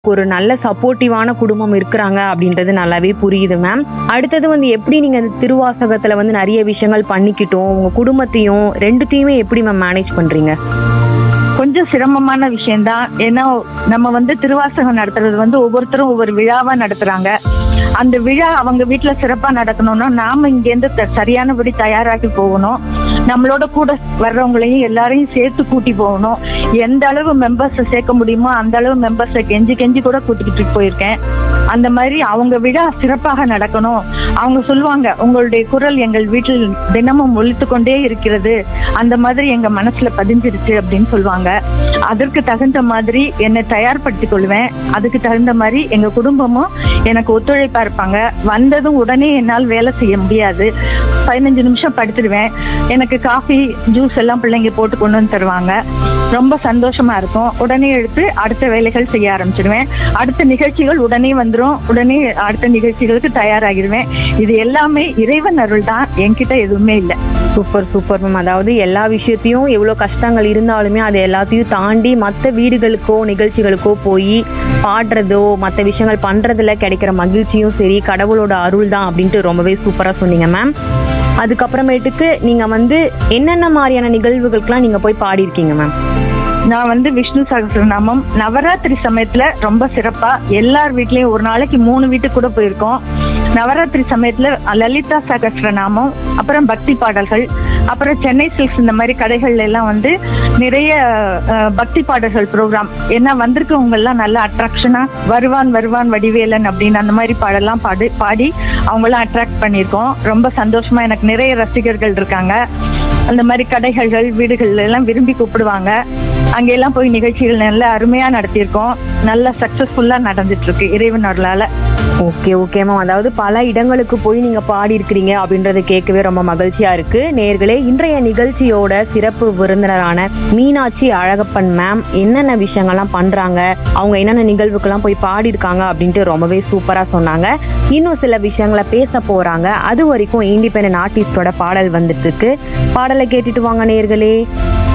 ஒரு நல்ல சப்போர்ட்டிவான குடும்பம் இருக்கிறாங்க அப்படின்றது நல்லாவே புரியுது மேம் அடுத்தது வந்து எப்படி நீங்க இந்த திருவாசகத்துல வந்து நிறைய விஷயங்கள் பண்ணிக்கிட்டோம் உங்க குடும்பத்தையும் ரெண்டுத்தையுமே எப்படி மேம் மேனேஜ் பண்றீங்க கொஞ்சம் சிரமமான விஷயம்தான் ஏன்னா நம்ம வந்து திருவாசகம் நடத்துறது வந்து ஒவ்வொருத்தரும் ஒவ்வொரு விழாவா நடத்துறாங்க அந்த விழா அவங்க வீட்டுல சிறப்பா நடக்கணும்னா நாம இங்கேருந்து த- சரியானபடி தயாராகி போகணும் நம்மளோட கூட வர்றவங்களையும் எல்லாரையும் சேர்த்து கூட்டி போகணும் எந்த அளவு மெம்பர்ஸ் சேர்க்க முடியுமோ அந்த அளவு மெம்பர்ஸை கெஞ்சி கெஞ்சி கூட கூட்டிக்கிட்டு போயிருக்கேன் அந்த மாதிரி அவங்க விழா சிறப்பாக நடக்கணும் அவங்க சொல்லுவாங்க உங்களுடைய குரல் எங்கள் வீட்டில் தினமும் ஒலித்து கொண்டே இருக்கிறது அந்த மாதிரி எங்க மனசுல பதிஞ்சிருச்சு அப்படின்னு சொல்லுவாங்க அதற்கு தகுந்த மாதிரி என்னை தயார்படுத்திக் கொள்வேன் அதுக்கு தகுந்த மாதிரி எங்க குடும்பமும் எனக்கு ஒத்துழைப்பா இருப்பாங்க வந்ததும் உடனே என்னால் வேலை செய்ய முடியாது பதினஞ்சு நிமிஷம் படுத்துடுவேன் எனக்கு காஃபி ஜூஸ் எல்லாம் பிள்ளைங்க போட்டு கொண்டு வந்து தருவாங்க ரொம்ப சந்தோஷமா இருக்கும் உடனே எடுத்து அடுத்த வேலைகள் செய்ய ஆரம்பிச்சிடுவேன் அடுத்த நிகழ்ச்சிகள் உடனே வந்துரும் உடனே அடுத்த நிகழ்ச்சிகளுக்கு தயாராகிடுவேன் இது எல்லாமே இறைவன் அருள் தான் என்கிட்ட எதுவுமே இல்லை சூப்பர் சூப்பர் மேம் அதாவது எல்லா விஷயத்தையும் எவ்வளோ கஷ்டங்கள் இருந்தாலுமே அதை எல்லாத்தையும் தாண்டி மற்ற வீடுகளுக்கோ நிகழ்ச்சிகளுக்கோ போய் பாடுறதோ மற்ற விஷயங்கள் பண்றதுல கிடைக்கிற மகிழ்ச்சியும் சரி கடவுளோட அருள் தான் அப்படின்ட்டு ரொம்பவே சூப்பராக சொன்னீங்க மேம் அதுக்கப்புறமேட்டுக்கு நீங்க வந்து என்னென்ன மாதிரியான நிகழ்வுகளுக்கெல்லாம் நீங்க போய் பாடியிருக்கீங்க மேம் நான் வந்து விஷ்ணு சகஸ்ரநாமம் நவராத்திரி சமயத்துல ரொம்ப சிறப்பா எல்லார் வீட்லயும் ஒரு நாளைக்கு மூணு வீட்டுக்கு கூட போயிருக்கோம் நவராத்திரி சமயத்துல லலிதா சகஸ்ரநாமம் அப்புறம் பக்தி பாடல்கள் அப்புறம் சென்னை சில்க்ஸ் இந்த மாதிரி கடைகள்ல எல்லாம் வந்து நிறைய அஹ், பக்தி பாடல்கள் ப்ரோக்ராம் ஏன்னா வந்திருக்கவங்க எல்லாம் நல்ல அட்ராக்ஷனா வருவான் வருவான் வடிவேலன் அப்படின்னு அந்த மாதிரி பாடலாம் பாடி பாடி அவங்களாம் அட்ராக்ட் பண்ணியிருக்கோம் ரொம்ப சந்தோஷமா எனக்கு நிறைய ரசிகர்கள் இருக்காங்க அந்த மாதிரி கடைகள் வீடுகள் எல்லாம் விரும்பி கூப்பிடுவாங்க அங்கெல்லாம் போய் நிகழ்ச்சிகள் நல்ல அருமையா நடத்தியிருக்கோம் நல்ல சக்சஸ்ஃபுல்லா நடந்துட்டு இருக்கு இறைவன் அருளால ஓகே ஓகே மேம் அதாவது பல இடங்களுக்கு போய் நீங்க பாடி இருக்கிறீங்க அப்படின்றத கேட்கவே ரொம்ப மகிழ்ச்சியா இருக்கு நேர்களே இன்றைய நிகழ்ச்சியோட சிறப்பு விருந்தினரான மீனாட்சி அழகப்பன் மேம் என்னென்ன விஷயங்கள்லாம் பண்றாங்க அவங்க என்னென்ன நிகழ்வுக்கெல்லாம் போய் பாடி இருக்காங்க அப்படின்ட்டு ரொம்பவே சூப்பரா சொன்னாங்க இன்னும் சில விஷயங்களை பேச போறாங்க அது வரைக்கும் இண்டிபெண்டன்ட் ஆர்டிஸ்டோட பாடல் வந்துட்டு இருக்கு பாடலை கேட்டுட்டு வாங்க நேர்களே